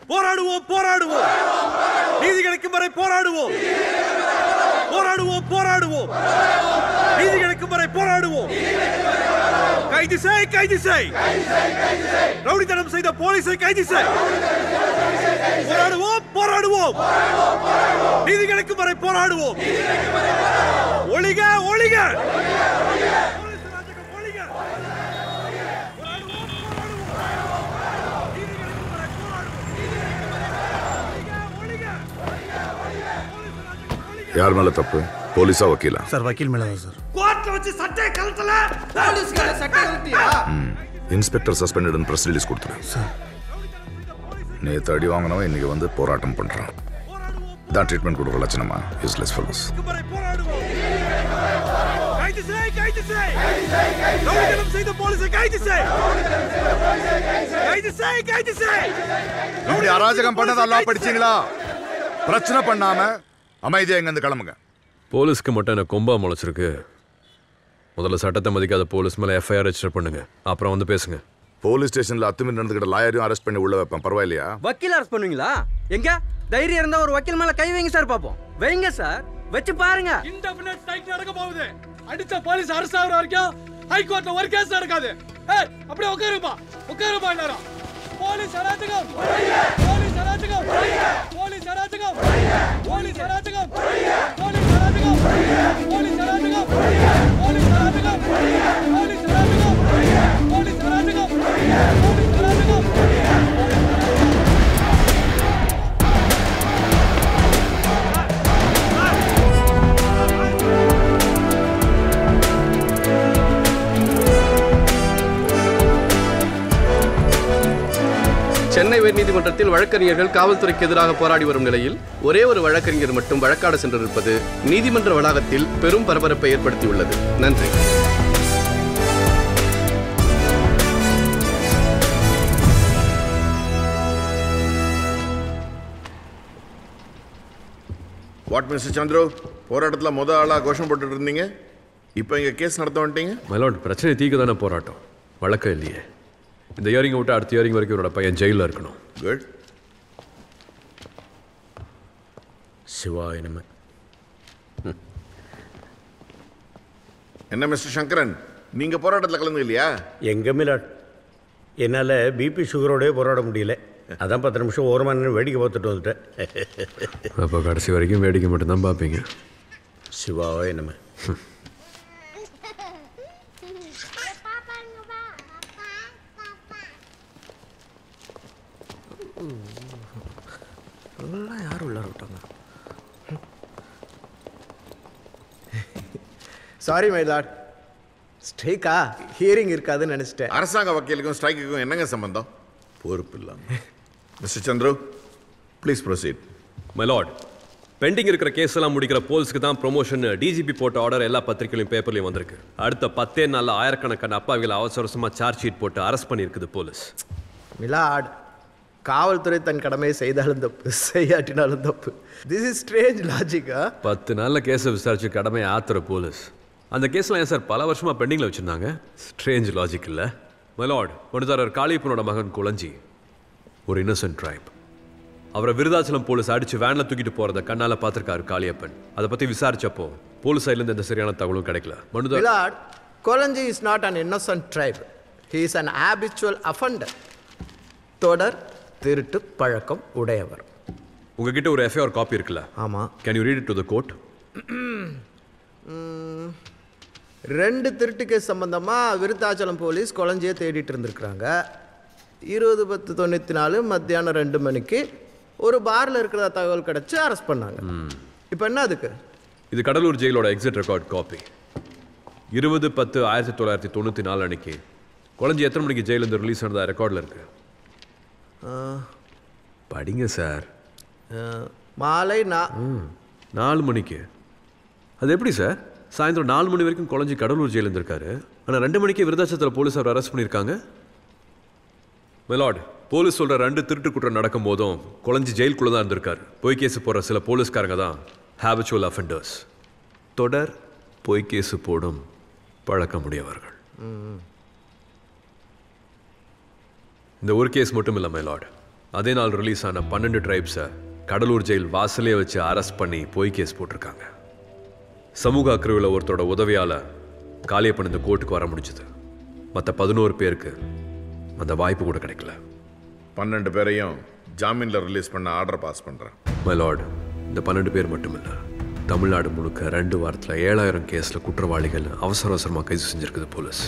போராடுவோம் போராடுவோம் நீதி கிடைக்கும் வரை போராடுவோம் போராடுவோம் போராடுவோம் நீதி கிடைக்கும் வரை போராடுவோம் கைது செய் கைது செய் ரவுடித்தனம் செய்த போலீஸை கைது செய் போராடுவோம் போராடுவோம் நீதி கிடைக்கும் வரை போராடுவோம் ஒளிக ஒளிக போலீஸ் ராஜகம் ஒளிக. போராடுவோம், போராடுவோம். நீதி கிடைக்கும் வரை போராடுவோம். ஒளிக, ஒளிக. போலீஸ் ராஜகம் ஒளிக. யார் மேல தப்பு போலீஸா வக்கீலா சார் வக்கீல் மேலே தான் சார் கோர்ட்ல வச்சு சட்டையை கலட்டல போலீஸ்கார சட்டை கழட்டியா இன்ஸ்பெக்டர் சஸ்பெண்டட் பிரஸ் ரிலீஸ் கொடுத்துரு நேத்து அடி வாங்கினவன் இன்னைக்கு வந்து போராட்டம் பண்றான் தான் ட்ரீட்மெண்ட் கொடுக்குற லட்சணமா யூஸ்லெஸ் ஃபெலோஸ் வரை போராடுவோம் கைது செய் கைது செய் ரவுடித்தனம் செய்த போலீஸை கைது செய் கைது செய் கைது செய் இப்படி அராஜகம் பண்ணதெல்லாம் படிச்சீங்களா பிரச்சனை பண்ணாம அமைதியா இங்க இருந்து கிளம்புங்க போலீஸ்க்கு மட்டும் என்ன கொம்பா முளைச்சிருக்கு முதல்ல சட்டத்தை மதிக்காத போலீஸ் மேலே எஃப்ஐஆர் ரெஜிஸ்டர் பண்ணுங்க அப்புறம் வந்து பேசுங்க போலீஸ் ஸ்டேஷன்ல அத்துமீறி நடந்துக்கிட்ட லாயரையும் அரெஸ்ட் பண்ணி உள்ள வைப்பேன் பரவாயில்லையா வக்கீல் அரெஸ்ட் பண்ணுவீங்களா எங்க தைரியம் இருந்தா ஒரு வக்கீல் மேல கை வைங்க சார் பாப்போம் வைங்க சார் வச்சு பாருங்க இன்டெஃபினட் ஸ்ட்ரைக் நடக்க போகுது அடிச்ச போலீஸ் அரசு ஆகுற வரைக்கும் ஹைகோர்ட்ல ஒரு கேஸ் நடக்காது ஏய் அப்படியே உட்காருப்பா உட்காருப்பா எல்லாரும் போலீஸ் அராஜகம் போலீஸ் அராஜகம் போலீஸ் அராஜகம் போலீஸ் அராஜகம் போலீஸ் அராஜகம் போலீஸ் அராஜகம் போலீஸ் அராஜகம் போலீஸ் அராஜகம் போலீஸ் அராஜகம் போலீஸ் அராஜகம் சென்னை உயர்நீதிமன்றத்தில் வழக்கறிஞர்கள் காவல்துறைக்கு எதிராக போராடி வரும் நிலையில் ஒரே ஒரு வழக்கறிஞர் மட்டும் வழக்காட சென்றிருப்பது நீதிமன்ற வளாகத்தில் பெரும் பரபரப்பை ஏற்படுத்தியுள்ளது நன்றி வாட் மிஸ்டர் சந்திரு போராட்டத்தில் முத ஆளாக கோஷம் போட்டுட்டு இருந்தீங்க இப்போ இங்கே கேஸ் நடத்த வந்துட்டீங்க மலோட் பிரச்சனை தீக்க தானே போராட்டம் வழக்கம் இல்லையே இந்த இயரிங்கை விட்டு அடுத்த இயரிங் வரைக்கும் இவரோட பையன் ஜெயிலில் இருக்கணும் குட் சிவாய நம என்ன மிஸ்டர் சங்கரன் நீங்கள் போராட்டத்தில் கலந்து இல்லையா எங்க மிலாட் என்னால் பிபி சுகரோடய போராட முடியல அதான் பத்து நிமிஷம் ஒரு மணி நேரம் வேடிக்கை பார்த்துட்டு வந்துட்டேன் அப்போ கடைசி வரைக்கும் வேடிக்கை மட்டும்தான் பார்ப்பீங்க சிவாவே நம்ம யாரும் உள்ள விட்டாங்க சாரி மை லாட் ஸ்ட்ரைக்கா ஹியரிங் இருக்காதுன்னு நினச்சிட்டேன் அரசாங்க வக்கீலுக்கும் ஸ்ட்ரைக்குக்கும் என்னங்க சம்பந்தம் பொறுப்பு இல்லாமல் mister Chandru please proceed milord pending இருக்கிற கேஸ் எல்லாம் முடிக்கிற போலீஸ்க்கு தான் ப்ரொமோஷன் டிஜிபி போட்ட ஆர்டர் எல்லா பத்திரிகையிலும் பேப்பர்லையும் வந்திருக்கு அடுத்த பத்தே நாளில் ஆயிரக்கணக்கான அப்பாவிகளை அவசர அவசரமாக சார்ஜ் ஷீட் போட்டு அரெஸ்ட் பண்ணியிருக்குது போலீஸ் மிலாட் காவல்துறை தன் கடமையை செய்தாலும் தப்பு செய்யாட்டினாலும் தப்பு திஸ் இஸ் ஸ்ட்ரேஞ்ச் லாஜிக்கா பத்து நாளில் கேஸை விசாரிச்சு கடமையை ஆத்துற போலீஸ் அந்த கேஸ்லாம் ஏன் சார் பல வருஷமாக பெண்டிங்கில் வச்சுருந்தாங்க ஸ்ட்ரேஞ்ச் லாஜிக் இல்லை மலாட் ஒன்றுதாரர் காளியப்பனோட மகன் குளஞ்சி ஒரு இன்னசென்ட் ட்ரைப் அவரை விருதாச்சலம் போலீஸ் அடிச்சு வேன்ல தூக்கிட்டு போறத கண்ணால பார்த்திருக்காரு காளியப்பன் அதை பத்தி விசாரிச்சப்போ போலீஸ் சைட்ல இருந்து எந்த சரியான தகவலும் கிடைக்கல மனுதார் milord Kolanji is not an innocent tribe he is an habitual offender தொடர் திருட்டு பழக்கம் உடையவர் உங்ககிட்ட ஒரு எஃப்ஐஆர் காப்பி இருக்குல்ல ஆமாம் can you read to the court ரெண்டு திருட்டு கேஸ் சம்பந்தமாக விருத்தாச்சலம் போலீஸ் கொலஞ்சியை தேடிட்டு இருந்திருக்கிறாங்க இருபது பத்து தொண்ணூற்றி நாலு மத்தியானம் ரெண்டு மணிக்கு ஒரு பாரில் இருக்கிறதா தகவல் கிடச்சி அரெஸ்ட் பண்ணாங்க இப்போ என்ன அதுக்கு இது கடலூர் ஜெயிலோட எக்ஸிட் ரெக்கார்ட் காப்பி இருபது பத்து ஆயிரத்தி தொள்ளாயிரத்தி தொண்ணூற்றி நாலு அன்னைக்கு குழந்தை எத்தனை மணிக்கு ஜெயிலேருந்து ரிலீஸ் ஆனதா ரெக்கார்டில் இருக்கு படிங்க சார் அஹ், மாலை நான் நாலு மணிக்கு அது எப்படி சார் சாயந்தரம் நாலு மணி வரைக்கும் குழஞ்சி கடலூர் ஜெயிலில் இருந்திருக்காரு ஆனால் ரெண்டு மணிக்கே விருதாச்சலத்தில் போலீஸ் அவர் அரெஸ்ட் பண்ணியிருக்காங்க மெலாட் போலீஸ் சொல்ற ரெண்டு திருட்டு குற்றம் நடக்கும் போதும் குழஞ்சி ஜெயிலுக்குள்ள தான் இருந்திருக்காரு பொய் கேஸ் போடுற சில போலீஸ்காரங்க தான் ஹேபிச்சுவல் அஃபெண்டர்ஸ் தொடர் பொய் கேஸ் போடும் பழக்கமுடையவர்கள் இந்த ஒரு கேஸ் மட்டும் இல்லை மெலாட் அதே நாள் ரிலீஸ் ஆன பன்னெண்டு ட்ரைப்ஸை கடலூர் ஜெயில் வாசலே வச்சு அரெஸ்ட் பண்ணி பொய் கேஸ் போட்டிருக்காங்க சமூக அக்கறையில் ஒருத்தரோட உதவியால் காளியப்பன் இந்த கோர்ட்டுக்கு வர முடிஞ்சது மற்ற பதினோரு பேருக்கு அந்த வாய்ப்பு கூட கிடைக்கல பன்னெண்டு பேரையும் ஜாமீன்ல ரிலீஸ் பண்ண ஆர்டர் பாஸ் பண்றேன் மை லார்ட் இந்த பன்னெண்டு பேர் மட்டுமில்ல தமிழ்நாடு முழுக்க ரெண்டு வாரத்தில் ஏழாயிரம் கேஸில் குற்றவாளிகள் அவசர அவசரமாக கைது செஞ்சிருக்குது போலீஸ்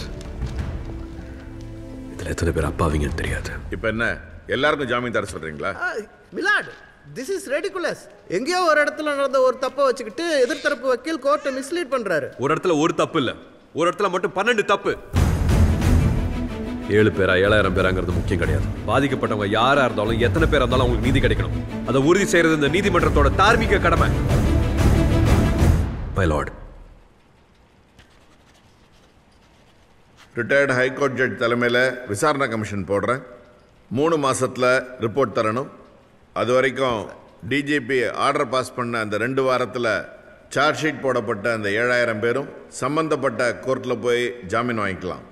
இதில் எத்தனை பேர் அப்பாவிங்கன்னு தெரியாது இப்போ என்ன எல்லாருக்கும் ஜாமீன் தர சொல்றீங்களா மிலாட் திஸ் இஸ் ரெடிகுலஸ் எங்கேயோ ஒரு இடத்துல நடந்த ஒரு தப்பை வச்சுக்கிட்டு எதிர்த்தரப்பு வக்கீல் கோர்ட்டை மிஸ்லீட் பண்றாரு ஒரு இடத்துல ஒரு தப்பு இல்லை ஒரு இடத்துல மட்டும் பன்னெண்டு தப்பு ஏழு பேரா ஏழாயிரம் பேராங்கிறது முக்கியம் கிடையாது பாதிக்கப்பட்டவங்க யாரா இருந்தாலும் எத்தனை பேரா இருந்தாலும் அவங்களுக்கு நீதி கிடைக்கணும் அதை உறுதி செய்யறது இந்த நீதிமன்றத்தோட தார்மீக கடமை my lord retired high court judge தலைமையில் விசாரணை கமிஷன் போடுறேன் மூணு மாசத்துல ரிப்போர்ட் தரணும் அது வரைக்கும் டிஜிபி ஆர்டர் பாஸ் பண்ண அந்த ரெண்டு வாரத்தில் சார்ஜ் ஷீட் போடப்பட்ட அந்த ஏழாயிரம் பேரும் சம்பந்தப்பட்ட கோர்ட்டில் போய் ஜாமீன் வாங்கிக்கலாம்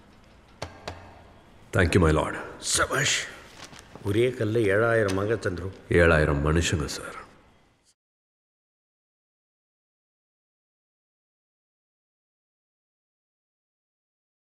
தேங்க்யூ மை லார்ட் சபாஷ் ஒரே கல்ல ஏழாயிரம் மங்க தந்துரும் ஏழாயிரம் மனுஷங்க சார்